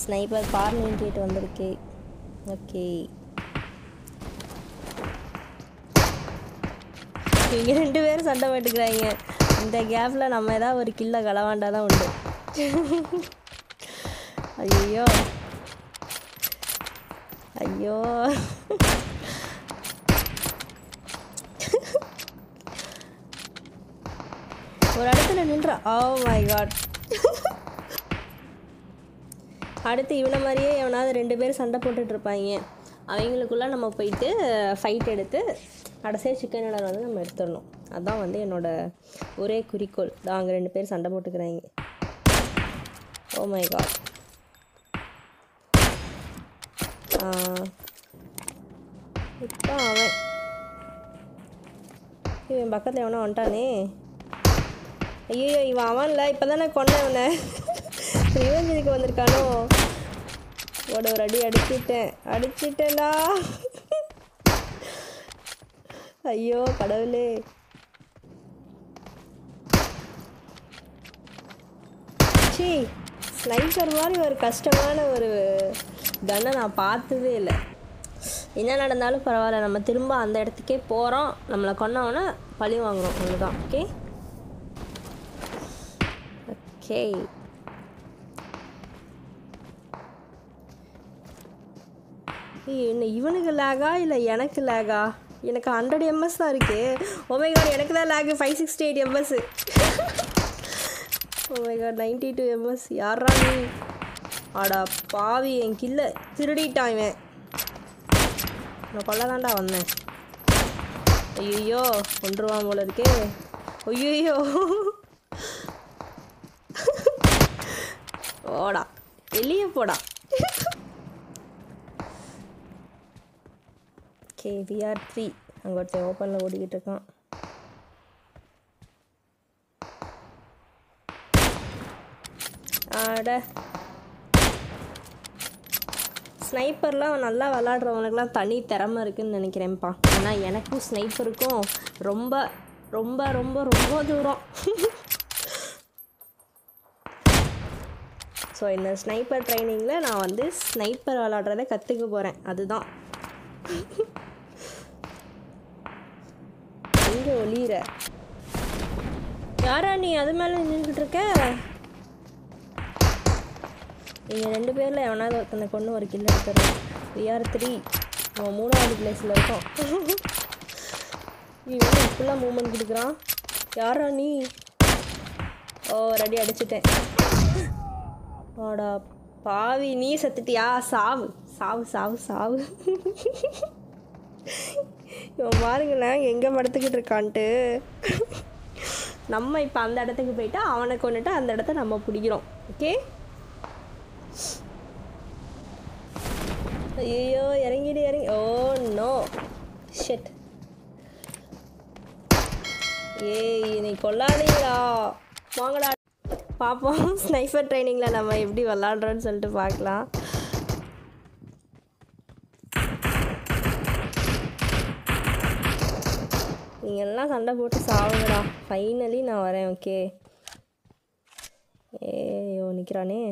sniper Kar ninety eight வந்திருக்கு okay இவங்க ரெண்டு பேரும் சண்டை போட்டுக்கிறாங்க இந்த கேப்பில் நம்ம ஏதாவது ஒரு கில்ல களவாண்டா தான் உண்டு ஐயோ ஐயோ ஒரு இடத்துல நின்றா ஓ மை காட் அடுத்து இவனை மாதிரியே எவனாவது ரெண்டு பேரும் சண்டை போட்டுட்டு இருப்பாங்க அவங்களுக்குள்ள நம்ம போயிட்டு ஃபைட் எடுத்து கடைசியாக சிக்கன் நடர் வந்து நம்ம எடுத்துடணும் அதான் வந்து என்னோட ஒரே குறிக்கோள் தான் அங்கே ரெண்டு பேரும் சண்டை போட்டுக்கிறாங்க ஓ மை காட் இப்போ அவன் இவன் பக்கத்தில் எவனோ வந்துட்டானே ஐயோ இவன் அவன்ல இப்போ தானே கொண்டேன் இவனை ரிவெஞ்ச் இதுக்கு வந்திருக்கானோ ஓட ஒரு அடி அடிச்சிட்டேன் அடிச்சிட்டேனா ஐயோ கடவுளே சி ஸ்னைப்பர் மாதிரி ஒரு கஷ்டமான ஒரு கன்னை நான் பார்த்ததே இல்லை என்ன நடந்தாலும் பரவாயில்ல நம்ம திரும்ப அந்த இடத்துக்கே போகிறோம் நம்மளை கொன்னவொன்னே பழி வாங்குறோம் அவ்வளோதான் ஓகே ஓகே என்ன இவனுக்கு லேகா இல்லை எனக்கு லேகா எனக்கு ஹண்ட்ரட் எம்எஸ் தான் இருக்கு ஓமை கார்டு எனக்கு தான் lag five sixty eight M S oh my god ninety two M S யாரா நீ ஆடா பாவி என் கில்ல திருடிட்டான் இவன் நான் கொல்ல தாண்டா வந்தேன் ஐயோ கொண்டுருவான் போல இருக்கே ஐயோ போடா வெளியே போடா ஓகே விஆர் த்ரீ அங்கே ஒருத்தன் ஓப்பனில் ஓடிக்கிட்டு இருக்கான் ஆட ஸ்னைப்பர்லாம் நல்லா விளாட்றவனுக்குலாம் தனி திறமை இருக்குன்னு நினைக்கிறேன்ப்பா ஏன்னா எனக்கும் ஸ்னைப்பருக்கும் ரொம்ப ரொம்ப ரொம்ப ரொம்ப தூரம் ஸோ இந்த ஸ்னைப்பர் ட்ரைனிங்கில் நான் வந்து ஸ்னைப்பர் விளாட்றதை கற்றுக்க போகிறேன் அதுதான் எங்கே ஒளியிற யாரா நீ அது மேலே நின்றுட்டு இருக்க நீங்கள் ரெண்டு பேரில் எவனாவது ஒருத்தனை கொண்டு ஒரு கில்ல எடுத்துடுறோம் விஆர் த்ரீ அவன் மூணாவது பிளேஸில் இருக்கோம் இவன் இப்படிலாம் மூமெண்ட் கொடுக்குறான் யாரா நீ ஓ ரெடி அடிச்சிட்டேன் ஆடா பாவி நீ செத்துட்டியா சாவு சாவு சாவு சாவு இவன் பாருங்களேன் எங்கே படுத்துக்கிட்டு இருக்கான்ட்டு நம்ம இப்போ அந்த இடத்துக்கு போயிட்டா அவனை கொண்டுட்டு அந்த இடத்த நம்ம பிடிக்கிறோம் ஓகே ஐயோ இறங்கிடு இறங்கி ஓ நோ ஷெட் ஏய் நீ கொல்லாதீங்களா வாங்கடா பார்ப்போம் ஸ்னைஃபர் ட்ரைனிங்கில் நம்ம எப்படி விளாட்றோன்னு சொல்லிட்டு பார்க்கலாம் நீங்கள் எல்லாம் சண்டை போட்டு சாவுங்கடா ஃபைனலி நான் வரேன் ஓகே ஏயோ நிற்கிறானே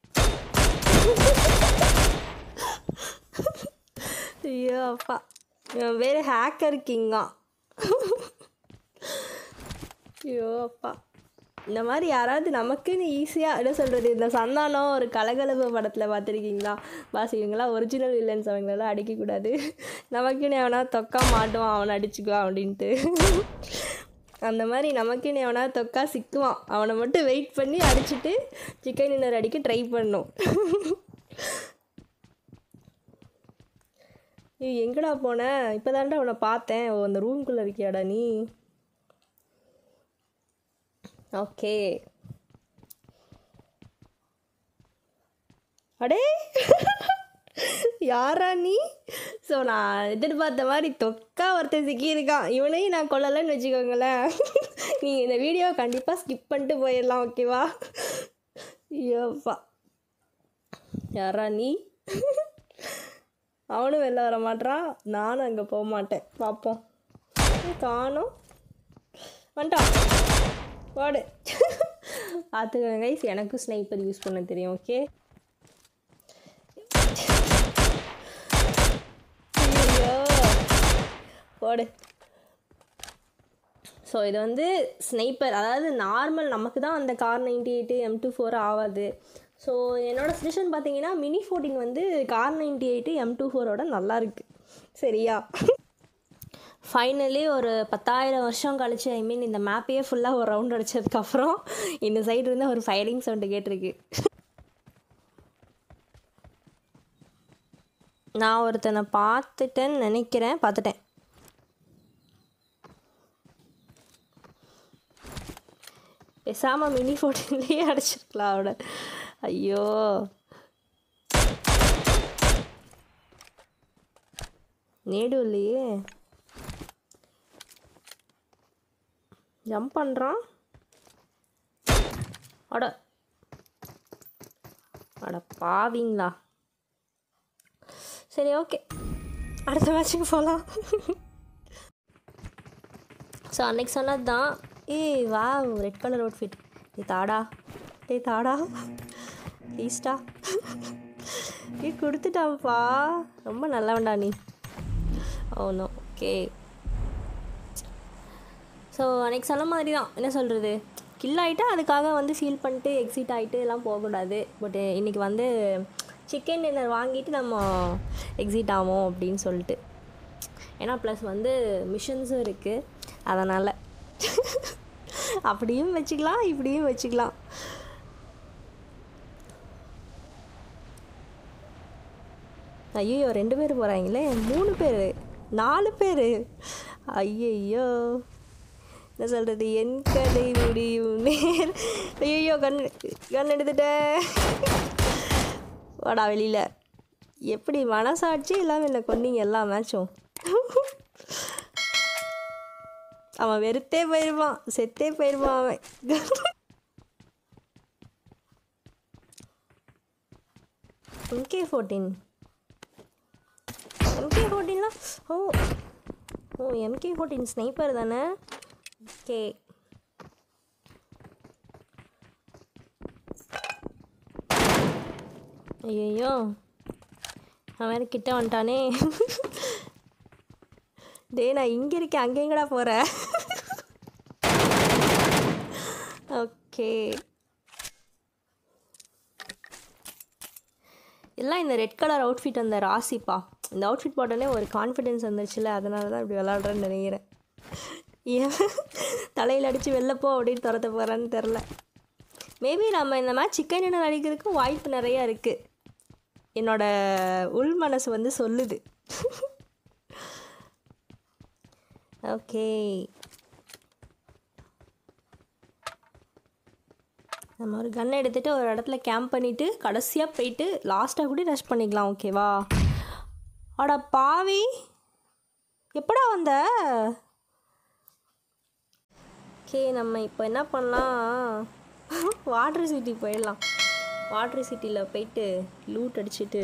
ஐயோ அப்பா இவன் பேர் ஹேக்கர் கிங்கா ஐயோ அப்பா இந்த மாதிரி யாராவது நமக்குன்னு ஈஸியாக என்ன சொல்கிறது இந்த சந்தானம் ஒரு கலகலப்பு படத்தில் பார்த்துருக்கீங்களா பாஸ் இவங்களாம் ஒரிஜினல் வில்லன்ஸ் அவங்களெல்லாம் அடிக்கக்கூடாது நமக்குன்னு எவனா தொக்கா மாட்டுவான் அவனை அடிச்சுக்குவான் அப்படின்ட்டு அந்த மாதிரி நமக்குன்னு எவனா தொக்கா சிக்குவான் அவனை மட்டும் வெயிட் பண்ணி அடிச்சுட்டு சிக்கன் இன்னொரு அடிக்க ட்ரை பண்ணும் ஏய் எங்கடா போன இப்போ தாண்டா அவனை பார்த்தேன் ஓ அந்த ரூம்குள்ளே இருக்கியாடா நீ ஓகே அடே யாரா நீ ஸோ நான் எதிர்பார்த்த மாதிரி தொக்கா ஒருத்தன் சிக்கியிருக்கான் இவனையும் நான் கொல்லலைன்னு வச்சுக்கோங்களேன் நீங்கள் இந்த வீடியோ கண்டிப்பாக ஸ்கிப் பண்ணிட்டு போயிடலாம் ஓகேவா ஐயோப்பா யாரா நீ அவனும் வெளில வர மாட்டான் நானும் அங்கே போக மாட்டேன் பார்ப்போம் காணும் வந்துட்டான் வாடு பார்த்துக்கோங்க கைஸ் எனக்கும் ஸ்னைப்பர் யூஸ் பண்ண தெரியும் ஓகே போடு ஸோ இது வந்து ஸ்னைப்பர் அதாவது நார்மல் நமக்கு தான் அந்த Kar ninety eight M two four ஆகாது ஸோ என்னோடய சஜஷன் பார்த்தீங்கன்னா மினி ஃபோர்டீன் வந்து Kar ninety eight M two ஃபோரோட நல்லா இருக்கு சரியா ஃபைனலி ஒரு பத்தாயிரம் வருஷம் கழிச்சு ஐ மீன் இந்த மேப்பையே ஃபுல்லாக ஒரு ரவுண்ட் அடிச்சதுக்கப்புறம் இந்த சைடு இருந்து ஒரு ஃபயரிங் சவுண்டு கேட்டிருக்கு நான் ஒருத்தனை பார்த்துட்டேன்னு நினைக்கிறேன் பார்த்துட்டேன் பேசாமல் மினி ஃபோர்டீன்லேயே அடிச்சிருக்கலாம் அவட ஐயோ நேடு இல்லையே ஜம்ப் பண்ணுறான் அட அட பாவிங்களா சரி ஓகே அடுத்த மேட்ச்சுக்கு போகலாம் ஸோ அன்னைக்கு சொன்னது தான் ஏய் வா ரெட் கலர் அவுட்ஃபிட் நீ தாடா டேய் தாடா ப்ளீஸ்டா ஏ கொடுத்துட்டாப்பா ரொம்ப நல்லவன்டா நீ ஓனோ ஓகே ஸோ அன்னைக்கு சொன்ன மாதிரி தான் என்ன சொல்கிறது கில் ஆகிட்டா அதுக்காக வந்து ஃபீல் பண்ணிட்டு எக்ஸிட் ஆகிட்டு எல்லாம் போகக்கூடாது பட் இன்றைக்கி வந்து சிக்கன் டின்னர் வாங்கிட்டு நம்ம எக்ஸிட் ஆவோம் அப்படின்னு சொல்லிட்டு ஏன்னா ப்ளஸ் வந்து மிஷன்ஸும் இருக்குது அதனால் அப்படியும் வச்சுக்கலாம் இப்படியும் வச்சுக்கலாம் ஐயோ ரெண்டு பேர் போகிறாங்களே மூணு பேர் நாலு பேர் ஐயையோ என்ன சொல்கிறது என் கதை முடியும் நேர் ஐயோ கண் கண் எடுத்துட்டேன் வாடா வெளியில் எப்படி மனசாட்சி இல்லாமல் இல்லை கொன்னீங்க எல்லா மேட்சும் அவன் வெறுத்தே போயிடுவான் செத்தே போயிடுவான் அவன் எம்கே ஃபோர்டீன் எம்கே ஃபோர்டீன்லாம் oh oh M K fourteen sniper தானே ஓகே ஐயோ அவன் வேறு கிட்ட வந்துட்டானே டேய் நான் இங்கே இருக்கேன் அங்கே எங்கடா போகிற ஓகே எல்லாம் இந்த ரெட் கலர் அவுட்ஃபிட் அந்த ராசிப்பா இந்த அவுட்ஃபிட் போட்டோன்னே ஒரு கான்ஃபிடென்ஸ் வந்துருச்சுல அதனால தான் இப்படி விளாட்றேன்னு நினைக்கிறேன் ஏன் தலையில் அடித்து வெளிலப்போ அப்படின்னு துரத்த போகிறான்னு தெரில மேபி நம்ம இந்த மாதிரி சிக்கன் டின்னர் அடிக்கிறதுக்கு வாய்ப்பு நிறையா இருக்குது என்னோட உள் மனசு வந்து சொல்லுது ஓகே நம்ம ஒரு கன் எடுத்துகிட்டு ஒரு இடத்துல கேம்ப் பண்ணிவிட்டு கடைசியாக போயிட்டு லாஸ்ட்டாக கூட ரஷ் பண்ணிக்கலாம் ஓகேவா அட பாவி எப்படா வந்த ஓகே நம்ம இப்போ என்ன பண்ணலாம் வாட்டர் சிட்டி போயிடலாம் வாட்டர் சிட்டியில் போயிட்டு லூட் அடிச்சுட்டு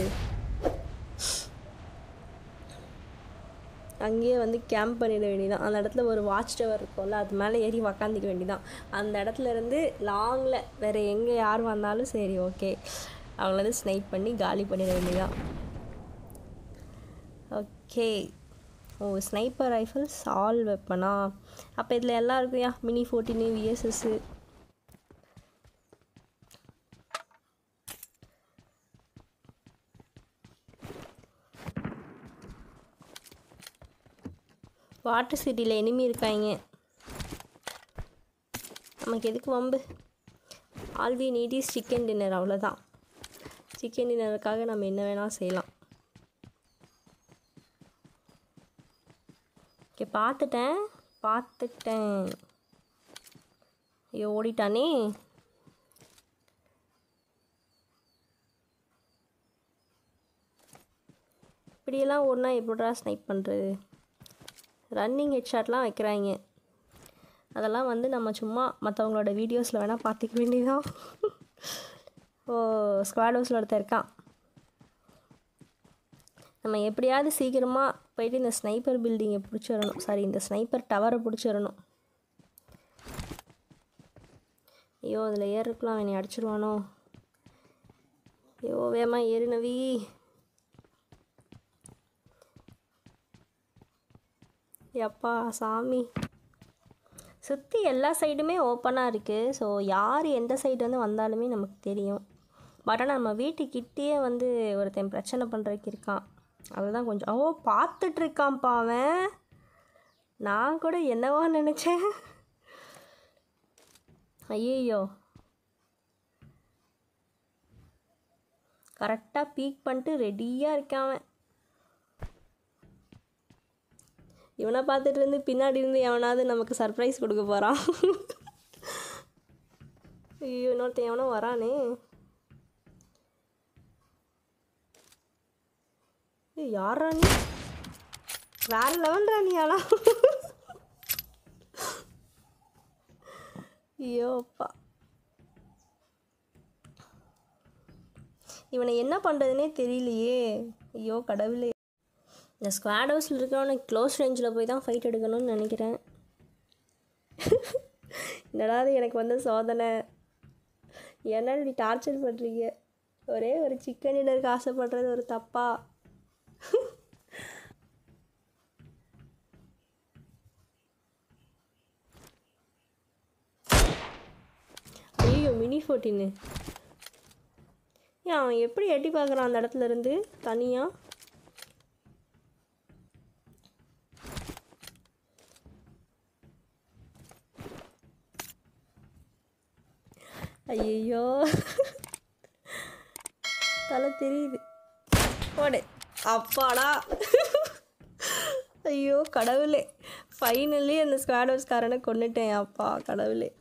அங்கேயே வந்து கேம்ப் பண்ணிட வேண்டியதான் அந்த இடத்துல ஒரு வாட்ச் டவர் இருக்கும்ல அது மேலே ஏறி உக்காந்துக்க வேண்டியதான் அந்த இடத்துல இருந்து லாங்கில் வேறு எங்கே யார் வந்தாலும் சரி ஓகே அவங்கள வந்து ஸ்னைப் பண்ணி காலி பண்ணிட வேண்டியதான் okay oh sniper rifles all வெப்பனா அப்போ இதில் எல்லாம் இருக்குயா மினி ஃபோர்டீனு விஎஸ்எஸ்ஸு வாட்டர் சிட்டியில் எனிமி இருக்காங்க நமக்கு எதுக்கு வம்பு all we need is chicken dinner அவ்வளோதான் சிக்கன் டின்னருக்காக நம்ம என்ன வேணால் செய்யலாம் ஓகே பார்த்துட்டேன் பார்த்துட்டேன் ஐயோ ஓடிட்டானே இப்படியெல்லாம் ஓடினா எப்படிடா ஸ்னைப் பண்ணுறது ரன்னிங் ஹெட்ஷாட்லாம் வைக்கிறாங்க அதெல்லாம் வந்து நம்ம சும்மா மற்றவங்களோட வீடியோஸில் வேணால் பார்த்துக்க வேண்டியதான் ஓ ஸ்குவாட் ஹவுஸில் ஒருத்தர் இருக்கான் நம்ம எப்படியாவது சீக்கிரமாக போயிட்டு இந்த ஸ்னைப்பர் பில்டிங்கை பிடிச்சிடணும் சாரி இந்த ஸ்னைப்பர் டவரை பிடிச்சிடணும் ஐயோ அதில் ஏறுக்கலாம் என்னை அடிச்சிருவானோ ஐயோ வேமா ஏறு நவி எப்பா சாமி சுற்றி எல்லா சைடுமே ஓப்பனாக இருக்குது ஸோ யார் எந்த சைடு வந்து வந்தாலுமே நமக்கு தெரியும் பட் ஆனால் நம்ம வீட்டுக்கிட்டேயே வந்து ஒருத்தன் பிரச்சனை பண்ணுறதுக்கு இருக்கான் அதுதான் கொஞ்சம் ஓ பார்த்துட்டு இருக்கான்ப்பா அவன் நான் கூட என்னவா நினச்சேன் ஐயோ கரெக்டாக பீக் பண்ணிட்டு ரெடியாக இருக்கான் அவன் இவனை பார்த்துட்டு இருந்து பின்னாடி இருந்து எவனாவது நமக்கு சர்ப்ரைஸ் கொடுக்க போகிறான் ஐயோ இன்னொருத்தன் எவனோ வரானே ஏய், யார்ரா நீ வேற லெவல்ரா நீ ஆனா ஐயோ அப்பா இவனை என்ன பண்ணுறதுனே தெரியலையே ஐயோ கடவுளே இந்த ஸ்குவாட் ஹவுஸில் இருக்கிறவனுக்கு க்ளோஸ் ரேஞ்சில் போய் தான் ஃபைட் எடுக்கணும்னு நினைக்கிறேன் என்னடா இது எனக்கு வந்து சோதனை ஏன்னா இப்படி டார்ச்சர் பண்ணுறீங்க ஒரே ஒரு சிக்கன் டின்னருக்கு ஆசைப்படுறது ஒரு தப்பா ஐயோ மினி ஃபோர்டீனு ஏன் அவன் எப்படி எட்டி பார்க்குறான் அந்த இடத்துல இருந்து தனியாக ஐயோ தலை தெரியுது போடு அப்பாடா ஐயோ கடவுளே ஃபைனலி அந்த ஸ்குவாட் ஹவுஸ்காரனை கொண்டுட்டேன் அப்பா கடவுளே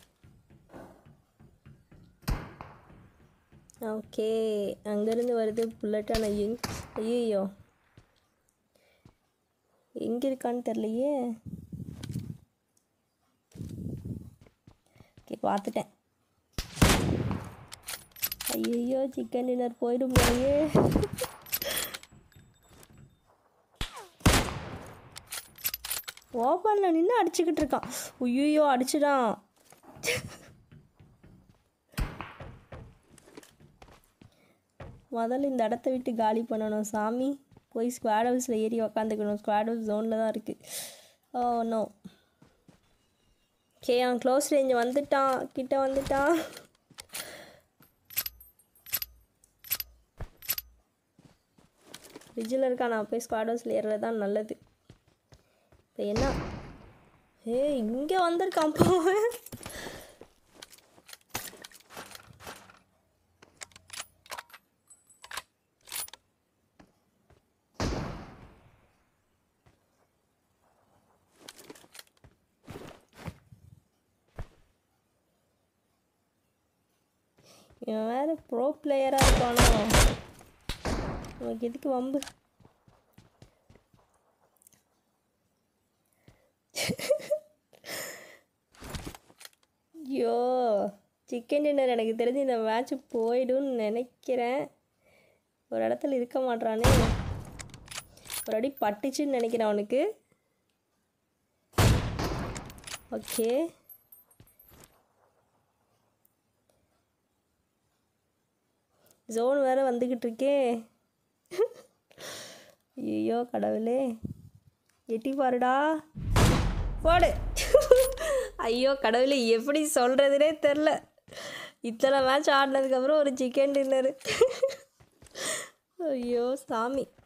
ஓகே அங்கேருந்து வருது புல்லட் ஆனால் எங் ஐயோ எங்கே இருக்கான்னு தெரியலையே ஓகே பார்த்துட்டேன் ஐயோ சிக்கன் டின்னர் போயிடும் போலயே ஓப்பனில் நின்று அடிச்சுக்கிட்டு இருக்கான் ஐயோ அடிச்சுடான் முதல்ல இந்த இடத்த விட்டு காலி பண்ணணும் சாமி போய் ஸ்குவாட் ஹவுஸில் ஏறி உக்காந்துக்கணும் ஸ்குவாட் ஹவுஸ் ஜோனில் தான் இருக்குது ஓ நோ ஓகே அவன் க்ளோஸ் ரேஞ்ச் வந்துட்டான் கிட்ட வந்துட்டான் ஃப்ரிட்ஜில் இருக்கா நான் போய் ஸ்குவாட் ஹவுஸில் ஏறுறது தான் நல்லது இப்போ என்ன ஏ இங்கே வந்திருக்கான் போவேன் இவன் வேறு ப்ரோ பிளேயராக இருப்பானோ உனக்கு எதுக்கு வம்பு ஐயோ சிக்கன் டின்னர் எனக்கு தெரிஞ்சு இந்த மேட்ச் போயிடும்னு நினைக்கிறேன் ஒரு இடத்துல இருக்க மாட்றானே ஒரு அடி பட்டுச்சுன்னு நினைக்கிறேன் அவனுக்கு ஓகே ஜோன் வேறு வந்துக்கிட்டு இருக்கே ஐயோ கடவுளே எட்டி பாருடா போடு ஐயோ கடவுளே எப்படி சொல்கிறதுனே தெரில இத்தனை மேட்ச் ஆடினதுக்கப்புறம் ஒரு சிக்கன் டின்னரு ஐயோ சாமி